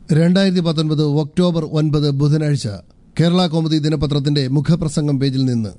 രണ്ടായിരത്തി പത്തൊൻപത് ഒക്ടോബർ ഒൻപത് ബുധനാഴ്ച കേരള കൗമുദി ദിനപത്രത്തിന്റെ മുഖപ്രസംഗം പേജിൽ നിന്ന്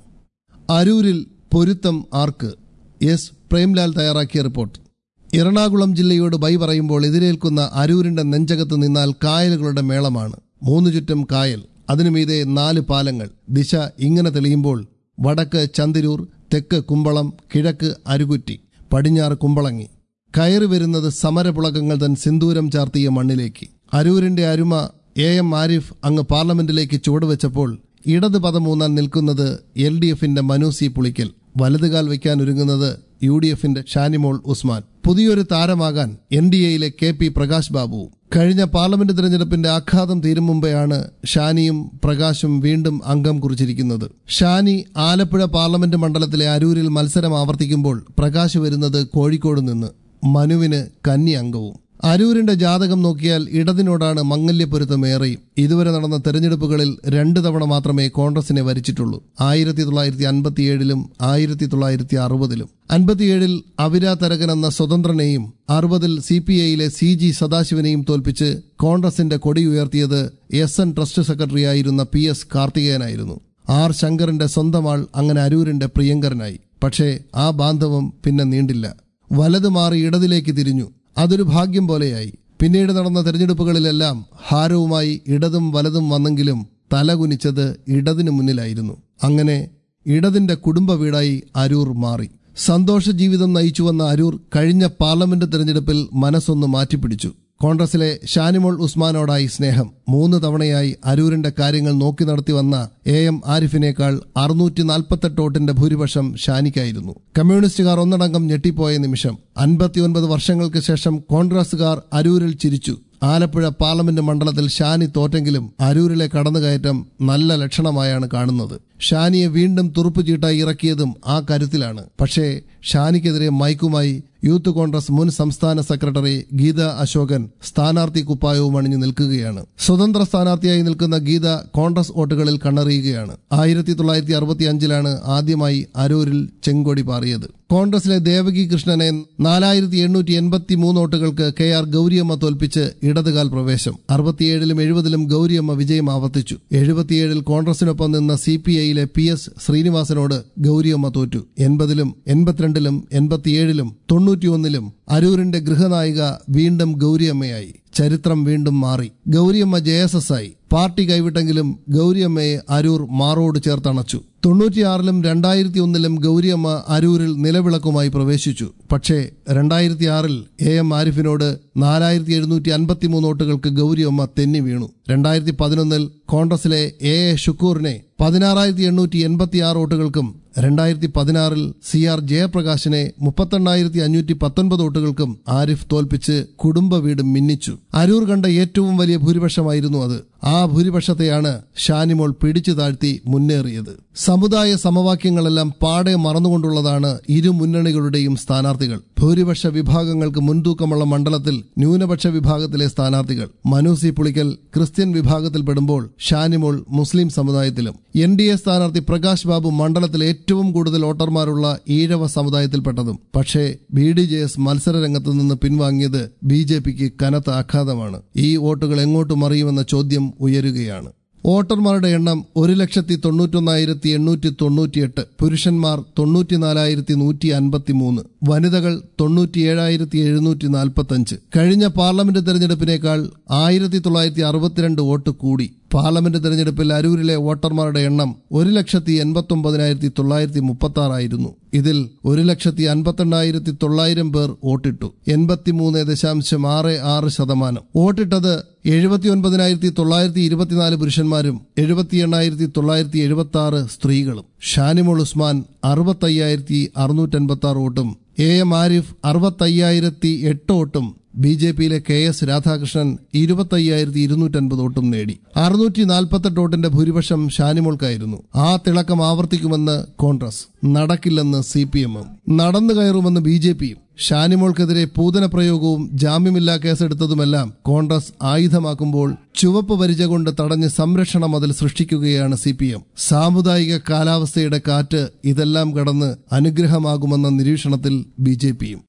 അരൂരിൽ പൊരുത്തം ആർക്ക് എസ് പ്രേംലാൽ തയ്യാറാക്കിയ റിപ്പോർട്ട് എറണാകുളം ജില്ലയോട് ബൈ പറയുമ്പോൾ എതിരേൽക്കുന്ന അരൂരിന്റെ നെഞ്ചകത്ത് നിന്നാൽ കായലുകളുടെ മേളമാണ് മൂന്നു ചുറ്റും കായൽ അതിനു മീതെ നാല് പാലങ്ങൾ ദിശ ഇങ്ങനെ തെളിയുമ്പോൾ വടക്ക് ചന്തിരൂർ തെക്ക് കുമ്പളം കിഴക്ക് അരുകുറ്റി പടിഞ്ഞാറ് കുമ്പളങ്ങി കയറി വരുന്നത് സമരപുളകങ്ങൾ തൻ സിന്ദൂരം ചാർത്തിയ മണ്ണിലേക്ക് അരൂരിന്റെ അരുമ എ എം ആരിഫ് അങ്ങ് പാർലമെന്റിലേക്ക് ചുവടുവെച്ചപ്പോൾ ഇടത് പദമൂന്നാൻ നിൽക്കുന്നത് എൽ ഡി എഫിന്റെ മനു സി പുളിക്കൽ വലതുകാൽ വയ്ക്കാൻ ഒരുങ്ങുന്നത് യു ഡി എഫിന്റെ ഷാനിമോൾ ഉസ്മാൻ പുതിയൊരു താരമാകാൻ എൻ ഡി എയിലെ കെ പി പ്രകാശ് ബാബു കഴിഞ്ഞ പാർലമെന്റ് തെരഞ്ഞെടുപ്പിന്റെ ആഘാതം തീരും മുമ്പെയാണ് ഷാനിയും പ്രകാശും വീണ്ടും അംഗം കുറിച്ചിരിക്കുന്നത് ഷാനി ആലപ്പുഴ പാർലമെന്റ് മണ്ഡലത്തിലെ അരൂരിൽ മത്സരം ആവർത്തിക്കുമ്പോൾ പ്രകാശ് വരുന്നത് കോഴിക്കോട് നിന്ന് മനുവിന് കന്നി അംഗവും അരൂരിന്റെ ജാതകം നോക്കിയാൽ ഇടതിനോടാണ് മംഗല്യപ്പൊരുത്തമേറെയും ഇതുവരെ നടന്ന തെരഞ്ഞെടുപ്പുകളിൽ രണ്ടു തവണ മാത്രമേ കോൺഗ്രസിനെ വരിച്ചിട്ടുള്ളൂ ആയിരത്തി തൊള്ളായിരത്തി അൻപത്തിയേഴിലും ആയിരത്തി തൊള്ളായിരത്തി അറുപതിലും അൻപത്തിയേഴിൽ അവിര തരകൻ എന്ന സ്വതന്ത്രനെയും അറുപതിൽ സി പി ഐയിലെ സി ജി സദാശിവനെയും തോൽപ്പിച്ച് കോൺഗ്രസിന്റെ കൊടി ഉയർത്തിയത് എസ് എൻ ട്രസ്റ്റ് സെക്രട്ടറിയായിരുന്ന പി എസ് കാർത്തികേയനായിരുന്നു ആർ ശങ്കറിന്റെ സ്വന്തം ആൾ അങ്ങനെ അരൂരിന്റെ പ്രിയങ്കരനായി പക്ഷേ ആ ബാന്ധവം പിന്നെ നീണ്ടില്ല വലത് മാറി ഇടതിലേക്ക് തിരിഞ്ഞു അതൊരു ഭാഗ്യം പോലെയായി പിന്നീട് നടന്ന തെരഞ്ഞെടുപ്പുകളിലെല്ലാം ഹാരവുമായി ഇടതും വലതും വന്നെങ്കിലും തലകുനിച്ചത് ഇടതിനു മുന്നിലായിരുന്നു അങ്ങനെ ഇടതിന്റെ കുടുംബ വീടായി അരൂർ മാറി സന്തോഷ ജീവിതം നയിച്ചു വന്ന അരൂർ കഴിഞ്ഞ പാർലമെന്റ് തെരഞ്ഞെടുപ്പിൽ മനസ്സൊന്ന് മാറ്റിപ്പിടിച്ചു കോൺഗ്രസിലെ ഷാനിമോൾ ഉസ്മാനോടായി സ്നേഹം മൂന്ന് തവണയായി അരൂരിന്റെ കാര്യങ്ങൾ നോക്കി നടത്തി വന്ന എ എം ആരിഫിനേക്കാൾ അറുന്നൂറ്റി നാൽപ്പത്തെട്ട് വോട്ടിന്റെ ഭൂരിപക്ഷം ഷാനിക്കായിരുന്നു കമ്മ്യൂണിസ്റ്റുകാർ ഒന്നടങ്കം ഞെട്ടിപ്പോയ നിമിഷം അൻപത്തിയൊൻപത് വർഷങ്ങൾക്ക് ശേഷം കോൺഗ്രസുകാർ അരൂരിൽ ചിരിച്ചു ആലപ്പുഴ പാർലമെന്റ് മണ്ഡലത്തിൽ ഷാനി തോറ്റെങ്കിലും അരൂരിലെ കടന്നുകയറ്റം നല്ല ലക്ഷണമായാണ് കാണുന്നത് ഷാനിയെ വീണ്ടും തുറുപ്പ് ചീട്ടായി ഇറക്കിയതും ആ കരുത്തിലാണ് പക്ഷേ ഷാനിക്കെതിരെ മൈക്കുമായി യൂത്ത് കോൺഗ്രസ് മുൻ സംസ്ഥാന സെക്രട്ടറി ഗീത അശോകൻ സ്ഥാനാർത്ഥി കുപ്പായവും അണിഞ്ഞു നിൽക്കുകയാണ് സ്വതന്ത്ര സ്ഥാനാർത്ഥിയായി നിൽക്കുന്ന ഗീത കോൺഗ്രസ് വോട്ടുകളിൽ കണ്ണറിയുകയാണ് ആയിരത്തി തൊള്ളായിരത്തി അറുപത്തി അഞ്ചിലാണ് ആദ്യമായി അരൂരിൽ ചെങ്കൊടി പാറിയത് കോൺഗ്രസിലെ ദേവകി കൃഷ്ണനെ നാലായിരത്തി എണ്ണൂറ്റി എൺപത്തി മൂന്ന് വോട്ടുകൾക്ക് കെ ആർ ഗൌരിയമ്മ തോൽപ്പിച്ച് ഇടതുകാൽ പ്രവേശം അറുപത്തിയേഴിലും എഴുപതിലും ഗൌരിയമ്മ വിജയം ആവർത്തിച്ചു എഴുപത്തിയേഴിൽ കോൺഗ്രസിനൊപ്പം നിന്ന സി പി ഐയിലെ പി എസ് ശ്രീനിവാസനോട് ഗൌരിയമ്മ തോറ്റു എൺപതിലും എൺപത്തിരണ്ടിലും എൺപത്തിയേഴിലും തൊണ്ണൂറ്റിയൊന്നിലും അരൂരിന്റെ ഗൃഹനായിക വീണ്ടും ഗൌരിയമ്മയായി ചരിത്രം വീണ്ടും മാറി ഗൌരിയമ്മ ജെ എസ് എസ് ആയി പാർട്ടി കൈവിട്ടെങ്കിലും ഗൌരിയമ്മയെ അരൂർ മാറോട് ചേർത്തണച്ചു തൊണ്ണൂറ്റിയാറിലും രണ്ടായിരത്തി ഒന്നിലും ഗൌരിയമ്മ അരൂരിൽ നിലവിളക്കുമായി പ്രവേശിച്ചു പക്ഷേ രണ്ടായിരത്തി ആറിൽ എ എം ആരിഫിനോട് നാലായിരത്തി എഴുന്നൂറ്റി അൻപത്തിമൂന്ന് വോട്ടുകൾക്ക് ഗൌരിയമ്മ തെന്നി വീണു രണ്ടായിരത്തി പതിനൊന്നിൽ കോൺഗ്രസിലെ എ എ ഷുക്കൂറിനെ പതിനാറായിരത്തി എണ്ണൂറ്റി എൺപത്തിയാറ് വോട്ടുകൾക്കും രണ്ടായിരത്തി പതിനാറിൽ സി ആർ ജയപ്രകാശിനെ മുപ്പത്തെണ്ണായിരത്തി അഞ്ഞൂറ്റി പത്തൊൻപത് വോട്ടുകൾക്കും ആരിഫ് തോൽപ്പിച്ച് കുടുംബ വീട് മിന്നിച്ചു അരൂർ കണ്ട ഏറ്റവും വലിയ ഭൂരിപക്ഷമായിരുന്നു അത് ആ ഭൂരിപക്ഷത്തെയാണ് ഷാനിമോൾ പിടിച്ചു താഴ്ത്തി മുന്നേറിയത് സമുദായ സമവാക്യങ്ങളെല്ലാം പാടെ മറന്നുകൊണ്ടുള്ളതാണ് ഇരു മുന്നണികളുടെയും സ്ഥാനാർത്ഥികൾ ഭൂരിപക്ഷ വിഭാഗങ്ങൾക്ക് മുൻതൂക്കമുള്ള മണ്ഡലത്തിൽ ന്യൂനപക്ഷ വിഭാഗത്തിലെ സ്ഥാനാർത്ഥികൾ മനു സി പുളിക്കൽ ക്രിസ്ത്യൻ വിഭാഗത്തിൽപ്പെടുമ്പോൾ ഷാനിമോൾ മുസ്ലിം സമുദായത്തിലും എൻ ഡി എ സ്ഥാനാർത്ഥി പ്രകാശ് ബാബു മണ്ഡലത്തിൽ ഏറ്റവും കൂടുതൽ വോട്ടർമാരുള്ള ഈഴവ സമുദായത്തിൽപ്പെട്ടതും പക്ഷേ ബി ഡി ജെ എസ് മത്സരരംഗത്ത് നിന്ന് പിൻവാങ്ങിയത് ബി ജെ പിക്ക് കനത്ത ആഘാതമാണ് ഈ വോട്ടുകൾ എങ്ങോട്ട് മറിയുമെന്ന ചോദ്യം ഉയരുകയാണ് വോട്ടർമാരുടെ എണ്ണം ഒരു ലക്ഷത്തി തൊണ്ണൂറ്റൊന്നായിരത്തി എണ്ണൂറ്റി തൊണ്ണൂറ്റിയെട്ട് പുരുഷന്മാർ തൊണ്ണൂറ്റിനാലായിരത്തി നൂറ്റി അൻപത്തിമൂന്ന് വനിതകൾ തൊണ്ണൂറ്റിയേഴായിരത്തി എഴുന്നൂറ്റി നാൽപ്പത്തഞ്ച് കഴിഞ്ഞ പാർലമെന്റ് തെരഞ്ഞെടുപ്പിനേക്കാൾ ആയിരത്തി തൊള്ളായിരത്തി അറുപത്തിരണ്ട് വോട്ട് കൂടി പാർലമെന്റ് തെരഞ്ഞെടുപ്പിൽ അരൂരിലെ വോട്ടർമാരുടെ എണ്ണം ഒരു ലക്ഷത്തി എൺപത്തി ഒമ്പതിനായിരത്തി തൊള്ളായിരത്തി മുപ്പത്തി ആറായിരുന്നു ഇതിൽ ഒരു ലക്ഷത്തി അൻപത്തെണ്ണായിരത്തി തൊള്ളായിരം പേർ വോട്ടിട്ടു എൺപത്തിമൂന്ന് ദശാംശം ആറ് ആറ് ശതമാനം വോട്ടിട്ടത് എഴുപത്തി ഒൻപതിനായിരത്തി തൊള്ളായിരത്തി ഇരുപത്തിനാല് പുരുഷന്മാരും എഴുപത്തി എണ്ണായിരത്തി തൊള്ളായിരത്തി എഴുപത്തി ആറ് സ്ത്രീകളും ഷാനിമോൾ ഉസ്മാൻ അറുപത്തയ്യായിരത്തി അറുന്നൂറ്റൻപത്തി ആറ് വോട്ടും എ എം ആരിഫ് അറുപത്തയ്യായിരത്തി എട്ട് വോട്ടും ബി ജെ പിയിലെ കെ എസ് രാധാകൃഷ്ണൻ ഇരുപത്തയ്യായിരത്തി ഇരുന്നൂറ്റൻപത് വോട്ടും നേടി അറുന്നൂറ്റി നാൽപ്പത്തെട്ട് വോട്ടിന്റെ ഭൂരിപക്ഷം ഷാനിമോൾക്കായിരുന്നു ആ തിളക്കം ആവർത്തിക്കുമെന്ന് കോൺഗ്രസ് നടക്കില്ലെന്ന് സി പി എമ്മും നടന്നു കയറുമെന്ന് ബി ജെ പിയും ഷാനിമോൾക്കെതിരെ പൂതന പ്രയോഗവും ജാമ്യമില്ലാ കേസെടുത്തതുമെല്ലാം കോൺഗ്രസ് ആയുധമാക്കുമ്പോൾ ചുവപ്പ് പരിച കൊണ്ട് തടഞ്ഞ് സംരക്ഷണ മതിൽ സൃഷ്ടിക്കുകയാണ് സി പി എം സാമുദായിക കാലാവസ്ഥയുടെ കാറ്റ് ഇതെല്ലാം കടന്ന് അനുഗ്രഹമാകുമെന്ന നിരീക്ഷണത്തിൽ ബി ജെ പിയും